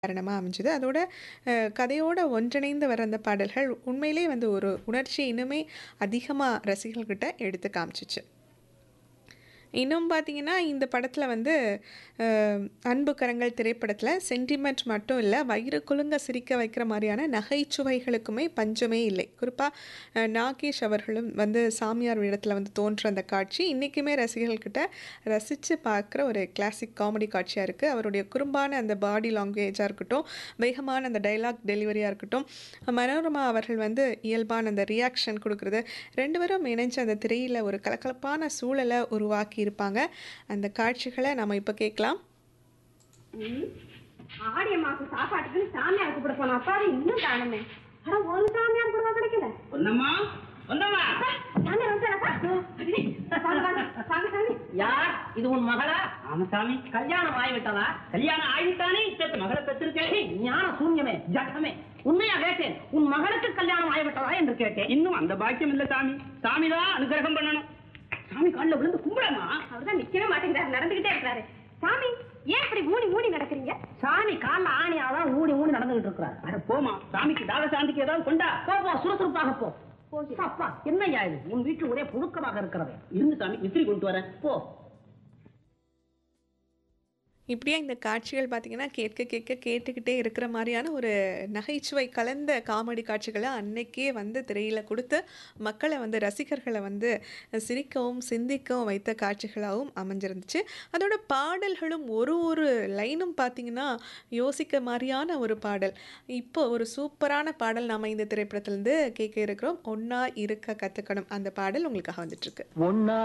காரணமா அமைஞ்சது. அதோட அ கதையோட ஒன்றிணைந்து வர அந்த பாடல்கள் உண்மையிலேயே வந்து ஒரு உணர்ச்சிய இன்னுமே அதிகமா ரசிகர்கள்கிட்ட எடுத்து காமிச்சுச்சு. இன்னும் பார்த்தீங்கன்னா, இந்த படத்தில வந்து அ அன்பு கரங்கள் திரைப்படத்தில சென்டிமென்ட் மட்டும் இல்ல, வயிறு குலுங்க சிரிக்க வைக்கிற மாரியான நகைச்சுவைகளுக்குமே பஞ்சமே இல்லை. குறிப்பா அ நாகேஷ் அவர்களும் வந்து சாமியார் வேடத்தில வந்து தோன்ற அந்த காட்சி, இன்னைக்குமே ரசிகர்கள்கிட்ட ரசிச்சு பார்க்குற ஒரு கிளாசிக் காமெடி காட்சியா இருக்கு. அவருடைய குறும்பான அந்த பாடி லாங்குவேஜா இருக்கட்டும், வேகமான அந்த டயலாக் டெலிவரியா இருக்கட்டும், மனோரமா அவர்கள் வந்து இயல்பான அந்த ரியாக்ஷன் குடுக்குறது, 2 பேரும் இணைஞ்சு அந்த திரையில ஒரு கலகலப்பான சூழல உருவாக்கி இருப்பாங்க. அந்த காட்சிகள நாம இப்ப கேட்கலாம். ம். ஆடி மாசம் சாப்பாட்டுக்கு சாமியார் கூப்பிட போன அப்பாவை இன்னும் காணுமே அட ஒரு சாமியார் கூடவா கிடைக்கல பொன்னம்மா பொன்னம்மா அப்பா, சாமியார் வந்துட்டாரப்பா வாங்க, வாங்க, வாங்க, சாமி. யார் இது உன் மகளா ஆமா சாமி கல்யாணம் ஆகிவிட்டதா கல்யாணம் ஆகிட்டானே இப்ப மகளை பெற்றிருக்கேன் ஞான சூன்யமே ஜகமே உண்மையா கேட்டேன் உன் மகளுக்கு கல்யாணம் ஆகிவிட்டதா என்று கேட்டேன் இன்னும் அந்த பாக்கியம் இல்ல சாமி சாமி தான் அனுகிரகம் பண்ணணும் சாமி காலில் விழுந்து கும்பிடமா அவர்தான் நிக்கவே மாட்டேங்கிறாரு நடந்துகிட்டே இருக்கிறாரு சாமி ஏன் இப்படி மூடி மூடி நடக்கிறீங்க சாமி கால்ல ஆணியாதான் ஊடி ஊடி நடந்துகிட்டு இருக்கிறார் அட போமா சாமிக்கு தாக சாந்திக்கு ஏதாவது கொண்டா போ போ சுறுசுறுப்பாக போ அப்பா என்னய்யா இது உன் வீட்டில் ஒரே புழுக்கமாக இருக்கிறது இருந்து சாமி விசிறி கொண்டு வரேன் போ இப்படியே இந்த காட்சிகள் பார்த்தீங்கன்னா, கேட்க கேட்க கேட்டுக்கிட்டே இருக்கிற மாரியான ஒரு நகைச்சுவை கலந்த காமெடி காட்சிகள அன்னைக்கே வந்து திரையில குடுத்து, மக்கள வந்து ரசிகர்கள வந்து சிரிக்கவும், சிந்திக்கவும் வைத்த காட்சிகளாவும் அமைஞ்சிருந்துச்சு. அதோட பாடல்களும் ஒரு ஒரு லைனும் பார்த்தீங்கன்னா, யோசிக்க மாரியான ஒரு பாடல். இப்போ ஒரு சூப்பரான பாடல் நாம இந்த திரைப்படத்திலருந்து கேட்க இருக்கிறோம். "ஒண்ணா இருக்க கத்துக்கணும்" அந்த பாடல் உங்களுக்காக வந்துட்டுருக்கு. ஒன்னா